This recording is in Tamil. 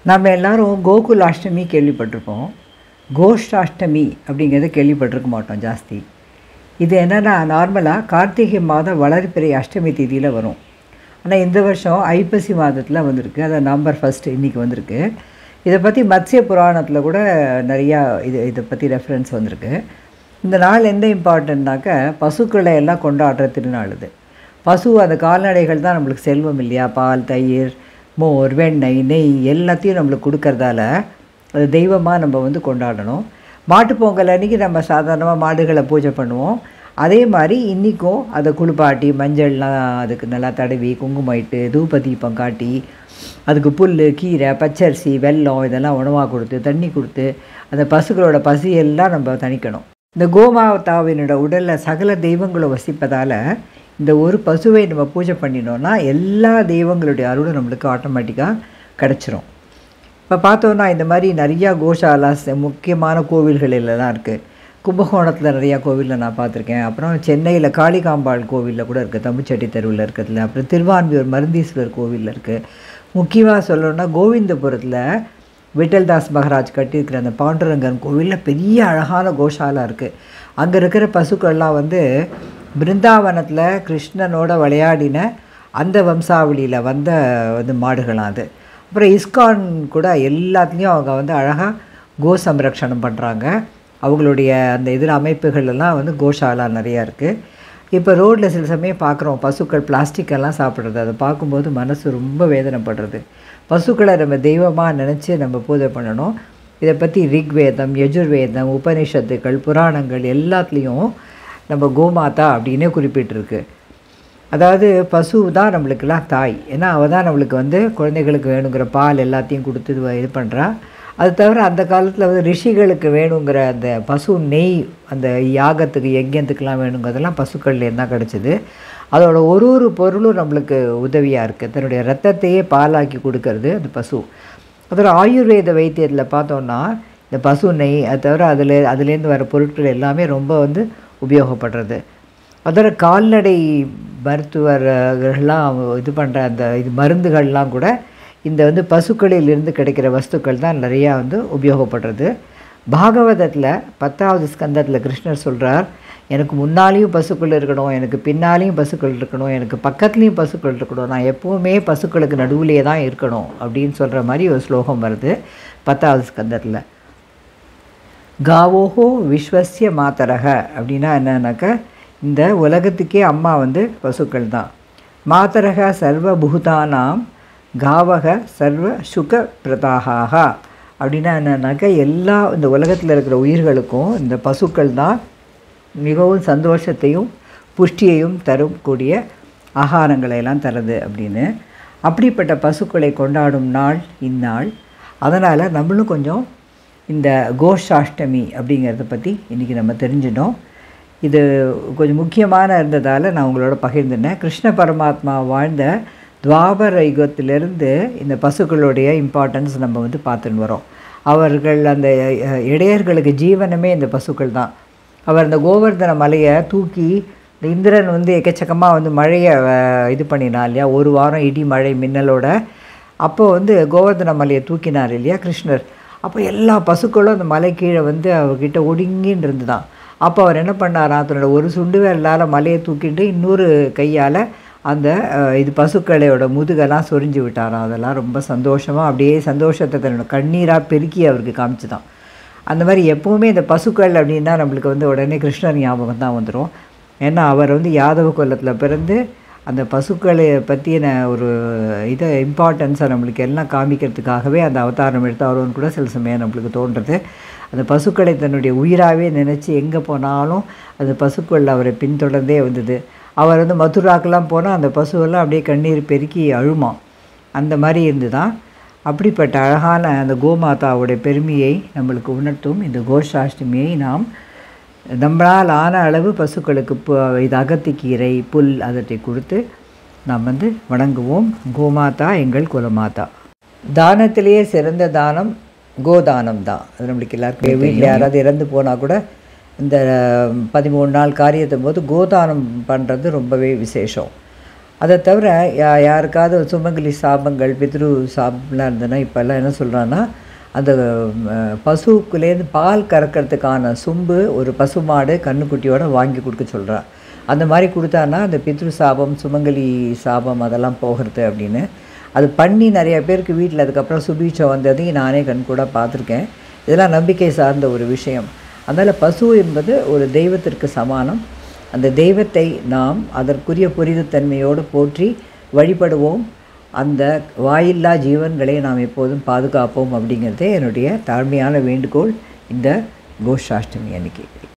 நம்ம எல்லாரும் கோகுலாஷ்டமி கேள்விப்பட்டிருப்போம் கோஷ்டாஷ்டமி அப்படிங்கிறத கேள்விப்பட்டிருக்க மாட்டோம் ஜாஸ்தி இது என்னென்னா நார்மலாக கார்த்திகை மாதம் வளர்பிறை அஷ்டமி தேதியில் வரும் ஆனால் இந்த வருஷம் ஐப்பசி மாதத்தில் வந்திருக்கு அது நவம்பர் ஃபஸ்ட்டு இன்றைக்கி வந்திருக்கு இதை பற்றி மத்ஸ்ய புராணத்தில் கூட நிறையா இது இதை பற்றி ரெஃபரன்ஸ் வந்திருக்கு இந்த நாள் எந்த இம்பார்ட்டன்ட்னாக்க பசுக்களை எல்லாம் கொண்டாடுற திருநாள் இது பசு அந்த கால்நடைகள் தான் நம்மளுக்கு செல்வம் இல்லையா பால் தயிர் மோர் வெண்ணெய் நெய் எல்லாத்தையும் நம்மளுக்கு கொடுக்கறதால அது தெய்வமாக நம்ம வந்து கொண்டாடணும் மாட்டுப்பொங்கல் அன்றைக்கி நம்ம சாதாரணமாக மாடுகளை பூஜை பண்ணுவோம் அதே மாதிரி இன்றைக்கும் அதை குளிப்பாட்டி மஞ்சள்லாம் அதுக்கு நல்லா தடவி குங்குமம் இட்டு தூப தீபம் காட்டி அதுக்கு புல் கீரை பச்சரிசி வெல்லம் இதெல்லாம் உணவாக கொடுத்து தண்ணி கொடுத்து அந்த பசுக்களோட பசியெல்லாம் நம்ம தணிக்கணும் இந்த கோமாதாவினோட உடலில் சகல தெய்வங்களும் வசிப்பதால் இந்த ஒரு பசுவை நம்ம பூஜை பண்ணினோன்னா எல்லா தெய்வங்களுடைய அருளும் நம்மளுக்கு ஆட்டோமேட்டிக்காக கிடச்சிரும் இப்போ பார்த்தோன்னா இந்த மாதிரி நிறையா கோஷாலாஸ் முக்கியமான கோவில்களெல்லாம் இருக்குது கும்பகோணத்தில் நிறையா கோவிலில் நான் பார்த்துருக்கேன் அப்புறம் சென்னையில் காளிகாம்பாள் கோவிலில் கூட இருக்குது தமிழ்ச்செட்டி தெருவில் இருக்கிறதுல அப்புறம் திருவான்மியூர் மருந்தீஸ்வரர் கோவிலில் இருக்குது முக்கியமாக சொல்லணும்னா கோவிந்தபுரத்தில் விட்டல்தாஸ் மகாராஜ் கட்டியிருக்கிற அந்த பாண்டுரங்கன் கோவிலில் பெரிய அழகான கோஷாலா இருக்குது அங்கே இருக்கிற பசுக்கள்லாம் வந்து பிருந்தாவனத்தில் கிருஷ்ணனோட விளையாடின அந்த வம்சாவளியில் வந்த வந்து மாடுகளாம் அது அப்புறம் இஸ்கான் கூட எல்லாத்துலேயும் அவங்க வந்து அழகாக கோ சம்ரக்ஷணம் பண்ணுறாங்க அவங்களுடைய அந்த இதில் அமைப்புகள் எல்லாம் வந்து கோஷாலா நிறையா இருக்குது இப்போ ரோட்டில் சில சமயம் பார்க்குறோம் பசுக்கள் பிளாஸ்டிக் எல்லாம் சாப்பிட்றது அதை பார்க்கும்போது மனசு ரொம்ப வேதனைப்படுறது பசுக்களை நம்ம தெய்வமாக நினச்சி நம்ம பூஜை பண்ணணும் இதை பற்றி ரிக்வேதம் யஜுர்வேதம் உபனிஷத்துக்கள் புராணங்கள் எல்லாத்துலேயும் நம்ம கோமாதா அப்படின்னே குறிப்பிட்டிருக்கு அதாவது பசு தான் நம்மளுக்கெல்லாம் தாய் ஏன்னா அவள் தான் நம்மளுக்கு வந்து குழந்தைகளுக்கு வேணுங்கிற பால் எல்லாத்தையும் கொடுத்து இது இது பண்ணுறா அது தவிர அந்த காலத்தில் வந்து ரிஷிகளுக்கு வேணுங்கிற அந்த பசு நெய் அந்த யாகத்துக்கு யஜ்யத்துக்கெலாம் வேணுங்கிறதெல்லாம் பசுக்கள்லேருந்து தான் கிடச்சிது அதோட ஒரு ஒரு பொருளும் நம்மளுக்கு உதவியாக இருக்குது தன்னுடைய ரத்தத்தையே பாலாக்கி கொடுக்கறது அந்த பசு அதோட ஆயுர்வேத வைத்தியத்தில் பார்த்தோன்னா இந்த பசு நெய் அது தவிர அதில் அதுலேருந்து வர பொருட்கள் எல்லாமே ரொம்ப வந்து உபயோகப்படுறது அதோட கால்நடை மருத்துவர்கள்லாம் இது பண்ணுற அந்த இது மருந்துகள்லாம் கூட இந்த வந்து பசுக்களிலிருந்து கிடைக்கிற வஸ்துக்கள் தான் நிறையா வந்து உபயோகப்படுறது பாகவதத்தில் பத்தாவது ஸ்கந்தத்தில் கிருஷ்ணர் சொல்கிறார் எனக்கு முன்னாலேயும் பசுக்கள் இருக்கணும் எனக்கு பின்னாலேயும் பசுக்கள் இருக்கணும் எனக்கு பக்கத்துலேயும் பசுக்கள் இருக்கணும் நான் எப்போவுமே பசுக்களுக்கு நடுவுலேயே தான் இருக்கணும் அப்படின்னு சொல்கிற மாதிரி ஒரு ஸ்லோகம் வருது பத்தாவது ஸ்கந்தத்தில் காவோஹோ விஸ்வசிய மாத்தரக அப்படின்னா என்னன்னாக்க இந்த உலகத்துக்கே அம்மா வந்து பசுக்கள் தான் மாத்தரக சர்வ பூதானாம் காவக சர்வ சுக பிரதாகாக அப்படின்னா என்னன்னாக்க எல்லா இந்த உலகத்தில் இருக்கிற உயிர்களுக்கும் இந்த பசுக்கள் தான் மிகவும் சந்தோஷத்தையும் புஷ்டியையும் தரக்கூடிய ஆகாரங்களை எல்லாம் தருது அப்படின்னு அப்படிப்பட்ட பசுக்களை கொண்டாடும் நாள் இந்நாள் அதனால் நம்மளும் கொஞ்சம் இந்த கோஷாஷ்டமி அப்படிங்கிறத பற்றி இன்றைக்கி நம்ம தெரிஞ்சிட்டோம் இது கொஞ்சம் முக்கியமான இருந்ததால் நான் உங்களோட பகிர்ந்துனேன் கிருஷ்ண பரமாத்மா வாழ்ந்த துவாபர யுகத்திலிருந்து இந்த பசுக்களுடைய இம்பார்ட்டன்ஸ் நம்ம வந்து பார்த்துன்னு வரோம் அவர்கள் அந்த இடையர்களுக்கு ஜீவனமே இந்த பசுக்கள் தான் அவர் அந்த கோவர்தன மலையை தூக்கி இந்த இந்திரன் வந்து எக்கச்சக்கமாக வந்து மழையை இது பண்ணினா இல்லையா ஒரு வாரம் இடி மழை மின்னலோட அப்போ வந்து கோவர்தன மலையை தூக்கினார் இல்லையா கிருஷ்ணர் அப்போ எல்லா பசுக்களும் அந்த மலை கீழே வந்து அவர்கிட்ட ஒடுங்கின்னு இருந்து தான் அப்போ அவர் என்ன பண்ணாராம் தன்னோட ஒரு சுண்டு விரலால் மலையை தூக்கிட்டு இன்னொரு கையால் அந்த இது பசுக்களையோட முதுகெல்லாம் சொரிஞ்சு விட்டாராம் அதெல்லாம் ரொம்ப சந்தோஷமாக அப்படியே சந்தோஷத்தை தன்னோட கண்ணீராக பெருக்கி அவருக்கு காமிச்சுதான் அந்த மாதிரி எப்போவுமே இந்த பசுக்கள் அப்படின்னா நம்மளுக்கு வந்து உடனே கிருஷ்ணர் ஞாபகம் தான் வந்துடும் ஏன்னா அவர் வந்து யாதவ குலத்தில் பிறந்து அந்த பசுக்களை பற்றின ஒரு இதை இம்பார்ட்டன்ஸை நம்மளுக்கு எல்லாம் காமிக்கிறதுக்காகவே அந்த அவதாரம் எடுத்தாரோன்னு கூட சில சமயம் நம்மளுக்கு தோன்றுறது அந்த பசுக்களை தன்னுடைய உயிராகவே நினச்சி எங்கே போனாலும் அந்த பசுக்கள் அவரை பின்தொடர்ந்தே வந்தது அவர் வந்து மதுராக்கெல்லாம் போனால் அந்த பசுவெல்லாம் அப்படியே கண்ணீர் பெருக்கி அழுமாம் அந்த மாதிரி இருந்து தான் அப்படிப்பட்ட அழகான அந்த கோமாதாவுடைய பெருமையை நம்மளுக்கு உணர்த்தும் இந்த கோஷாஷ்டமியை நாம் நம்மளால் ஆன அளவு பசுக்களுக்கு இது அகத்திக்கீரை புல் அதத்தை கொடுத்து நாம் வந்து வணங்குவோம் கோமாதா எங்கள் குலமாதா தானத்திலேயே சிறந்த தானம் கோதானம் தான் அது நம்மளுக்கு எல்லாருக்கும் வீட்டில் யாராவது இறந்து போனால் கூட இந்த பதிமூணு நாள் காரியத்தும் போது கோதானம் பண்ணுறது ரொம்பவே விசேஷம் அதை தவிர யா யாருக்காவது சுமங்கலி சாபங்கள் பித்ரு சாபம்லாம் இருந்ததுன்னா இப்போல்லாம் என்ன சொல்கிறான்னா அந்த அஹ், பசுக்குலேருந்து பால் கறக்கிறதுக்கான சொம்பு ஒரு பசுமாடு கண்ணுக்குட்டியோட வாங்கி கொடுக்க சொல்கிறா அந்த மாதிரி கொடுத்தான்னா அந்த பித்ரு சாபம் சுமங்கலி சாபம் அதெல்லாம் போகிறது அப்படின்னு அது பண்ணி நிறைய பேருக்கு வீட்டில் அதுக்கப்புறம் சுபீட்சம் வந்ததையும் நானே கண்கூட பார்த்துருக்கேன் இதெல்லாம் நம்பிக்கை சார்ந்த ஒரு விஷயம் அதனால் பசு என்பது ஒரு தெய்வத்திற்கு சமானம் அந்த தெய்வத்தை நாம் அதற்குரிய புரிதத்தன்மையோடு போற்றி வழிபடுவோம் அந்த வாயில்லா ஜீவன்களை நாம் எப்போதும் பாதுகாப்போம் அப்படிங்கிறதே என்னுடைய தாழ்மையான வேண்டுகோள் இந்த கோஷாஷ்டமி அன்னைக்கு